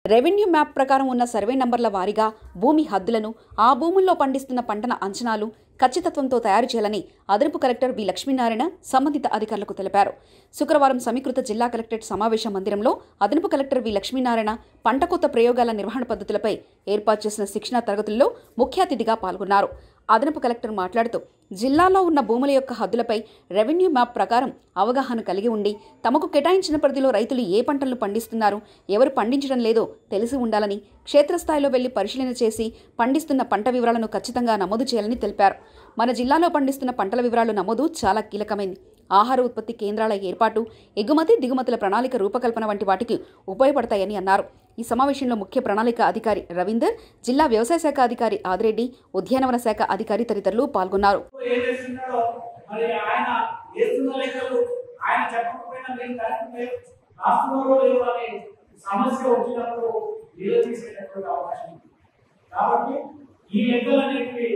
revenue map ప్రకారం ఉన్న survey నంబర్ల వారీగా భూమి హద్దులను ఆ భూముల్లో పండిస్తున్న పంటల అంచనాలు ఖచ్చితత్వంతో తయారు చేయాలని అదనపు కలెక్టర్ వి లక్ష్మీనారాయణ సంబంధిత అధికారులకు తెలిపారు శుక్రవారం సమీకృత జిల్లా కలెక్టరేట్ సమావేశ మందిరంలో అదనపు కలెక్టర్ వి లక్ష్మీనారాయణ పంట కోత ప్రయోగాల నిర్వహణ పద్ధతులపై ఏర్పాటు చేసిన శిక్షణా తరగతుల్లో ముఖ్య అతిథిగా పాల్గొన్నారు అదనపు కలెక్టర్ మాట్లాడుతూ జిల్లాలో ఉన్న భూముల యొక్క హద్దులపై రెవెన్యూ మ్యాప్ ప్రకారం అవగాహన కలిగి ఉండి తమకు కేటాయించిన పరిధిలో రైతులు ఏ పంటలను పండిస్తున్నారు ఎవరు పండించడం లేదో తెలిసి ఉండాలని క్షేత్రస్థాయిలో వెళ్లి పరిశీలన చేసి పండిస్తున్న పంట వివరాలను ఖచ్చితంగా నమోదు చేయాలని తెలిపారు మన జిల్లాలో పండిస్తున్న పంటల వివరాలు నమోదు చాలా కీలకమైంది ఆహార ఉత్పత్తి కేంద్రాల ఏర్పాటు ఎగుమతి దిగుమతుల ప్రణాళిక రూపకల్పన వంటి వాటికి ఉపయోగపడతాయని అన్నారు ఈ సమావేశంలో ముఖ్య ప్రణాళిక అధికారి రవీందర్ జిల్లా వ్యవసాయ శాఖ అధికారి ఆదిరెడ్డి ఉద్యానవన శాఖ అధికారి తదితరులు పాల్గొన్నారు ఏం చేస్తున్నాడో మరి ఆయన వేస్తున్న లెక్కలు ఆయన చెప్పకపోయినా నేను కరెక్ట్ మీరు రాస్తున్నారో లేదో అనే సమస్య వచ్చినప్పుడు నిలదీసేటటువంటి అవకాశం ఉంది కాబట్టి ఈ లెక్కలు అనేవి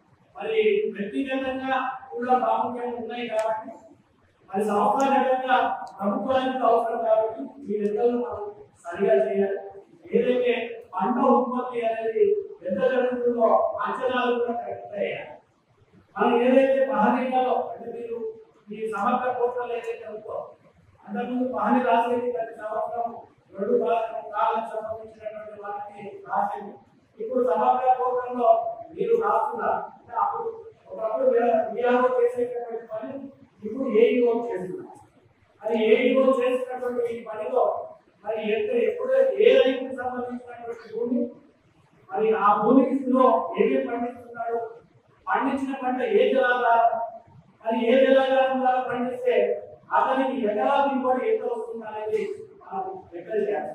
మరి వ్యక్తిగతంగా కూడా ప్రాముఖ్యం ఉన్నాయి కాబట్టి మరి సంస్థాగతంగా ప్రభుత్వానికి అవసరం కాబట్టి ఈ లెక్కలను మనం సరిగా చేయాలి ఏదైతే పంట ఉత్పత్తి అనేది ఎంత జరుగుతుందో అంచనాలు కూడా కరెక్ట్ అయ్యాలి మనం ఏదైతే పహనీయాలో అంటే మీరు ఈ సమగ్ర పోర్టల్ ఏదైతే ఉందో అంతకుముందు పహని రాసేది ప్రతి సంవత్సరం రెండు కాలం కాలాలకు సంబంధించినటువంటి వాటిని రాసేది ఇప్పుడు సమగ్ర పోర్టల్లో మీరు రాస్తున్నారు అంటే అప్పుడు ఒకప్పుడు వీఆర్ఓ చేసేటటువంటి పని ఇప్పుడు ఏఈఓ చేస్తున్నారు అది ఏఈఓ చేసినటువంటి ఈ పనిలో మరి ఎంత ఎప్పుడు ఏ రైతుకు సంబంధించినటువంటి భూమి మరి ఆ భూమిలో ఏమేమి పండిస్తున్నాడు పండించిన పంట ఏ జలాధారం మరి ఏ జలాధారం ద్వారా పండిస్తే అతనికి ఎకరా దిగుబడి ఎంత వస్తుంది అనేది మనం లెక్క చేయాలి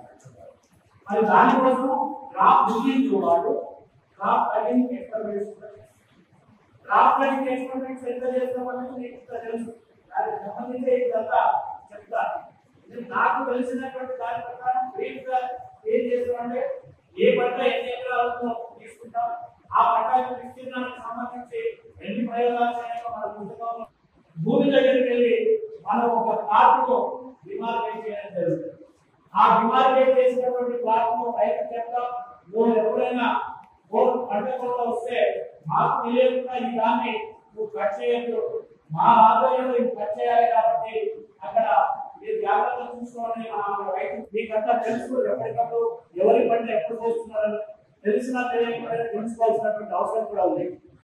మరి దానికోసం క్రాప్ బిల్డింగ్ వాడు crop cutting experiments crop cutting experiments ఎంత చేస్తామనేది మీకు ఇంకా తెలుసు దానికి సంబంధించి ఇదంతా చెప్తాను ఇది నాకు తెలిసినటువంటి దాని ప్రకారం బ్రీఫ్ గా ఏం చేస్తామంటే ఏ పంట ఎన్ని ఎకరాలతో తీసుకుంటాం ఆ పంట యొక్క విస్తీర్ణానికి సంబంధించి ఎన్ని ప్రయోగాలు చేయాలో మన పుస్తకంలో భూమి దగ్గరికి వెళ్ళి మనం ఒక కార్డులో డిమార్కేట్ చేయడం జరుగుతుంది ఆ డిమార్కేట్ చేసినటువంటి కార్డులో రైతు చెప్తాం నువ్వు ఎప్పుడైనా బోర్డు పంట కోత వస్తే మాకు తెలియకుండా ఈ దాన్ని నువ్వు కట్ చేయొద్దు మా ఆదాయంలో ఇది కట్ చేయాలి కాబట్టి అక్కడ మీరు జాగ్రత్తగా చూసుకోవాలని మా రైతు మీకంతా తెలుసు ఎప్పటికప్పుడు ఎవరి పంట ఎప్పుడు పోస్తున్నారని తెలిసినా తెలియకపోయినా తెలుసుకోవాల్సినటువంటి అవసరం కూడా ఉంది